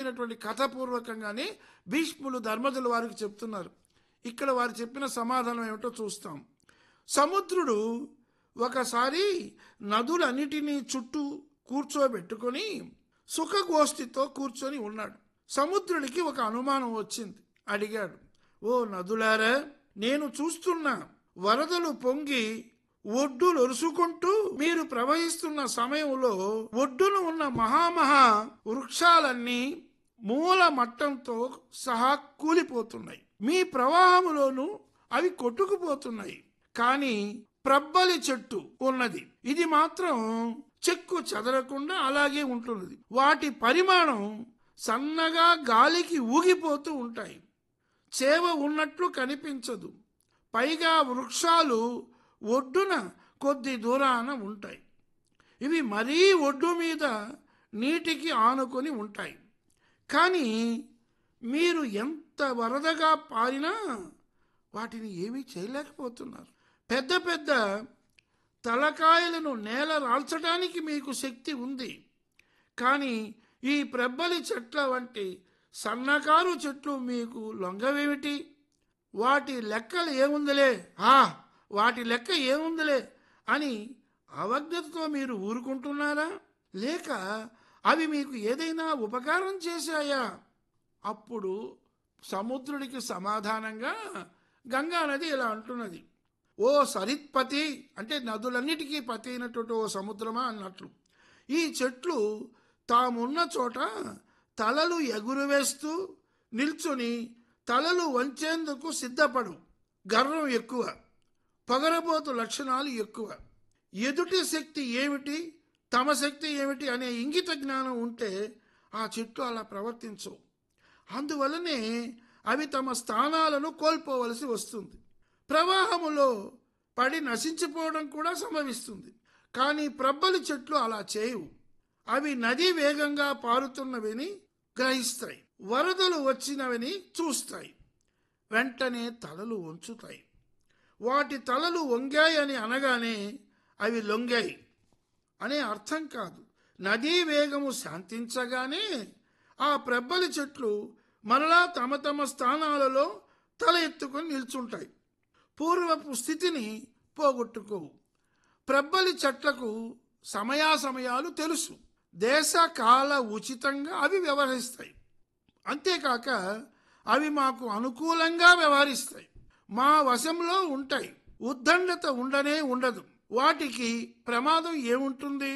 అద్భుతమైనటువంటి కథపూర్వకంగానే భీష్ములు ధర్మజుల వారికి చెప్తున్నారు ఇక్కడ వారు చెప్పిన సమాధానం ఏమిటో చూస్తాం సముద్రుడు ఒకసారి నదులన్నిటినీ చుట్టూ కూర్చోబెట్టుకొని సుఖగోష్ఠితో కూర్చొని ఉన్నాడు సముద్రుడికి ఒక అనుమానం వచ్చింది అడిగాడు ఓ నదులారా నేను చూస్తున్న వరదలు పొంగి ఒడ్డులు ఒరుసుకుంటూ మీరు ప్రవహిస్తున్న సమయంలో ఒడ్డున ఉన్న మహామహా వృక్షాలన్నీ మూల మట్టంతో సహా కూలిపోతున్నాయి మీ ప్రవాహములోను అవి కొట్టుకుపోతున్నాయి కానీ ప్రబ్బలి చెట్టు ఉన్నది ఇది మాత్రం చెక్కు చెదరకుండా అలాగే ఉంటున్నది వాటి పరిమాణం సన్నగా గాలికి ఊగిపోతూ ఉంటాయి చేవ ఉన్నట్లు కనిపించదు పైగా వృక్షాలు ఒడ్డున కొద్ది దూరాన ఉంటాయి ఇవి మరీ ఒడ్డు మీద నీటికి ఆనుకొని ఉంటాయి కానీ మీరు ఎంత వరదగా పారినా వాటిని ఏమీ చేయలేకపోతున్నారు పెద్ద పెద్ద తలకాయలను నేల రాల్చడానికి మీకు శక్తి ఉంది కానీ ఈ ప్రబ్బలి చెట్ల వంటి సన్నకారు చెట్లు మీకు లొంగవేమిటి వాటి లెక్కలు ఏముందిలే ఆ వాటి లెక్క ఏముందిలే అని అవజ్ఞతతో మీరు ఊరుకుంటున్నారా లేక అవి మీకు ఏదైనా ఉపకారం చేశాయా అప్పుడు సముద్రుడికి సమాధానంగా గంగా నది ఇలా అంటున్నది ఓ సరిత్పతి అంటే నదులన్నిటికీ పతి అయినటువంటి ఓ సముద్రమా అన్నట్లు ఈ చెట్లు తామున్న చోట తలలు ఎగురువేస్తూ నిల్చుని తలలు వంచేందుకు సిద్ధపడు గర్వం ఎక్కువ పొగరబోతు లక్షణాలు ఎక్కువ ఎదుటి శక్తి ఏమిటి తమ శక్తి ఏమిటి అనే ఇంగిత జ్ఞానం ఉంటే ఆ చెట్లు అలా ప్రవర్తించవు అందువలనే అవి తమ స్థానాలను కోల్పోవలసి వస్తుంది ప్రవాహములో పడి నశించిపోవడం కూడా సంభవిస్తుంది కానీ ప్రబ్బలి చెట్లు అలా చేయవు అవి నది వేగంగా పారుతున్నవిని గ్రహిస్తాయి వరదలు వచ్చినవిని చూస్తాయి వెంటనే తలలు వంచుతాయి వాటి తలలు వంగాయని అనగానే అవి లొంగాయి అనే అర్థం కాదు నదీ వేగము శాంతించగానే ఆ ప్రబ్బలి చెట్లు మరలా తమ తమ స్థానాలలో తల ఎత్తుకొని నిల్చుంటాయి పూర్వపు స్థితిని పోగొట్టుకోవు ప్రబ్బలి చెట్లకు సమయాసమయాలు తెలుసు దేశ కాల ఉచితంగా అవి వ్యవహరిస్తాయి అంతేకాక అవి మాకు అనుకూలంగా వ్యవహరిస్తాయి మా వశంలో ఉంటాయి ఉద్దండత ఉండనే ఉండదు వాటికి ప్రమాదం ఏముంటుంది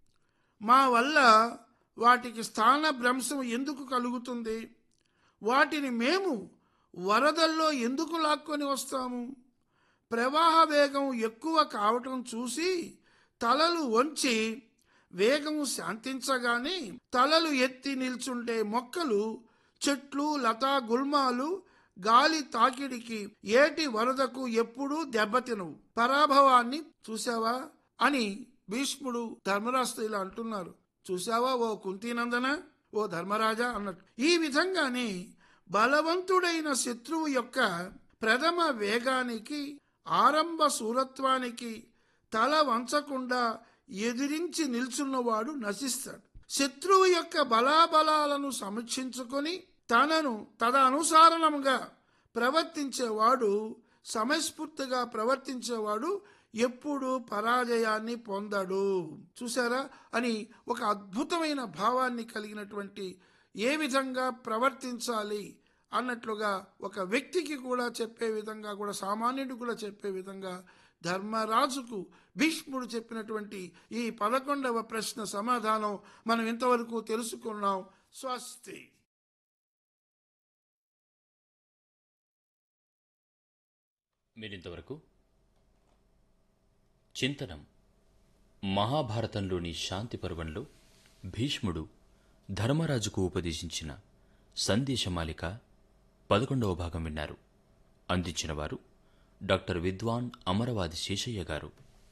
మా వల్ల వాటికి స్థాన భ్రంశం ఎందుకు కలుగుతుంది వాటిని మేము వరదల్లో ఎందుకు లాక్కొని వస్తాము ప్రవాహ వేగం ఎక్కువ కావటం చూసి తలలు వంచి వేగము శాంతించగానే తలలు ఎత్తి నిల్చుండే మొక్కలు చెట్లు లతా గుల్మాలు గాలి తాకిడికి ఏటి వరదకు ఎప్పుడూ దెబ్బతినవు పరాభవాన్ని చూసావా అని భీష్ముడు ధర్మరాజుతో ఇలా అంటున్నారు చూసావా ఓ కుంతీనందన ఓ ధర్మరాజా అన్నట్టు ఈ విధంగానే బలవంతుడైన శత్రువు యొక్క ప్రథమ వేగానికి ఆరంభ సూరత్వానికి తల వంచకుండా ఎదిరించి నిల్చున్నవాడు నశిస్తాడు శత్రువు యొక్క బలాబలాలను సమీక్షించుకొని తనను తదనుసారణంగా ప్రవర్తించేవాడు సమస్ఫూర్తిగా ప్రవర్తించేవాడు ఎప్పుడు పరాజయాన్ని పొందడు చూసారా అని ఒక అద్భుతమైన భావాన్ని కలిగినటువంటి ఏ విధంగా ప్రవర్తించాలి అన్నట్లుగా ఒక వ్యక్తికి కూడా చెప్పే విధంగా కూడా సామాన్యుడు కూడా చెప్పే విధంగా ధర్మరాజుకు భీష్ముడు చెప్పినటువంటి ఈ పదకొండవ ప్రశ్న సమాధానం మనం ఇంతవరకు తెలుసుకున్నాం స్వస్తి మీరింతవరకు చింతనం మహాభారతంలోని శాంతి పర్వంలో భీష్ముడు ధర్మరాజుకు ఉపదేశించిన సందేశమాలిక పదకొండవ భాగం విన్నారు అందించిన వారు డాక్టర్ విద్వాన్ అమరవాది శేషయ్య గారు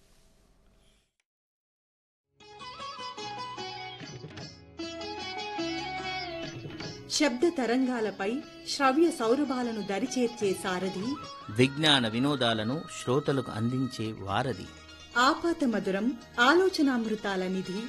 శబ్ద తరంగాలపై శ్రవ్య సౌరభాలను దరిచేర్చే సారథి విజ్ఞాన వినోదాలను శ్రోతలకు అందించే వారధి ఆపాత మధురం ఆలోచనామృతాల నిధి